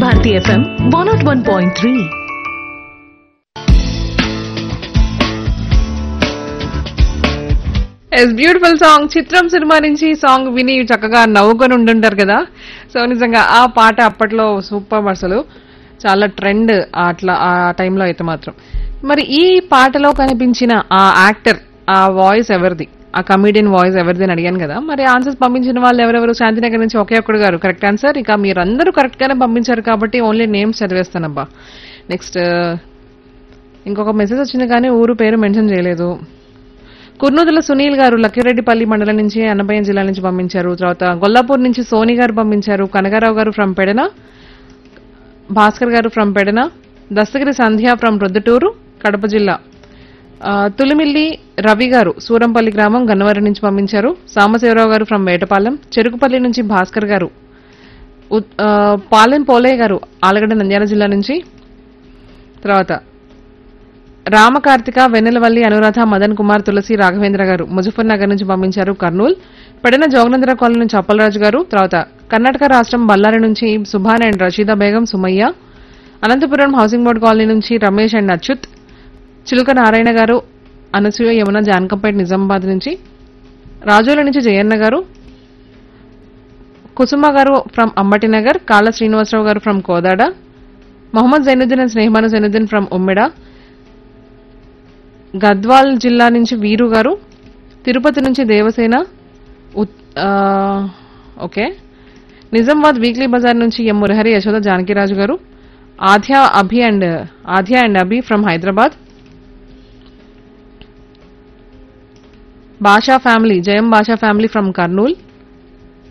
Bharati FM one nought one point three yes beautiful song Chitram cinema నుంచి ఈ song విని చక్కగా నవ్వుకొని ఉండుంటారు కదా సో నిజంగా ఆ పాట అప్పట్లో సూపర్ అసలు చాలా ట్రెండ్ అట్లా ఆ టైంలో అయితే మాత్రం మరి ఈ పాటలో కనిపించిన ఆ యాక్టర్ ఆ వాయిస్ ఎవరిది ఆ కమీడియన్ వాయిస్ ఎవరిది అని అడిగాను కదా మరి ఆన్సర్స్ పంపించిన వాళ్ళు ఎవరెవరు శాంతినగర్ నుంచి ఒకే ఒక్కడు గారు కరెక్ట్ ఆన్సర్ ఇక మీరందరూ కరెక్ట్ గానే పంపించారు కాబట్టి ఓన్లీ నేమ్స్ చదివేస్తానబ్బా నెక్స్ట్ ఇంకొక మెసేజ్ వచ్చింది కానీ ఊరు పేరు మెన్షన్ చేయలేదు కుర్నూతుల సునీల్ గారు లక్కిరెడ్డిపల్లి మండలం నుంచి అన్నమయ్య జిల్లా నుంచి పంపించారు తర్వాత గొల్లాపూర్ నుంచి సోని గారు పంపించారు కనగారావు గారు from Pedana Bhaskar garu from Pedana Dastagiri Sandhya from Proddatur Kadapa జిల్లా ఆ, తులిమిల్లి రవి గారు సూరంపల్లి గ్రామం గన్నవరం నుంచి పంపించారు సాంబశివరావు గారు ఫ్రమ్ వేటపాలెం చెరుకుపల్లి నుంచి భాస్కర్ గారు ఉత్- ఆ, పాలెం పోలయ్య గారు ఆలగడ్డ నంద్యాల జిల్లా నుంచి తర్వాత రామకార్తిక వెన్నెలవల్లి అనురాధ మదన్ కుమార్ తులసి రాఘవేంద్ర గారు ముజఫర్ నగర్ నుంచి పంపించారు కర్నూల్ పెడన జోగనంద్ర కాలనీ నుంచి అప్పలరాజు గారు తర్వాత కర్ణాటక రాష్ట్రం బళ్ళారి నుంచి Subhan and Rasheeda Begum Sumayya Anantapuram housing board colony నుంచి రమేష్ అండ్ అచ్యుత్ చిలుక నారాయణ గారు అనసూయ యమున జానకంపేట నిజామాబాద్ నుంచి రాజోల నుంచి జయన్న గారు కుసుమ గారు from Ambatinagar Kalla Srinivasarao garu from Kodada Mohammed Zainuddin and Snehamanu Zainuddin from Ummeda Gadwal జిల్లా నుంచి వీరు గారు తిరుపతి నుంచి దేవసేన ఉత్- ఆ, ఓకే నిజామాబాద్ వీక్లీ బజార్ నుంచి ఎం Murahari Yashoda Janakiraju garu Aadhya Abhi and Aadhya and Abhi from Hyderabad Basha family జయం భాషా ఫ్యామిలీ ఫ్రమ్ కర్నూల్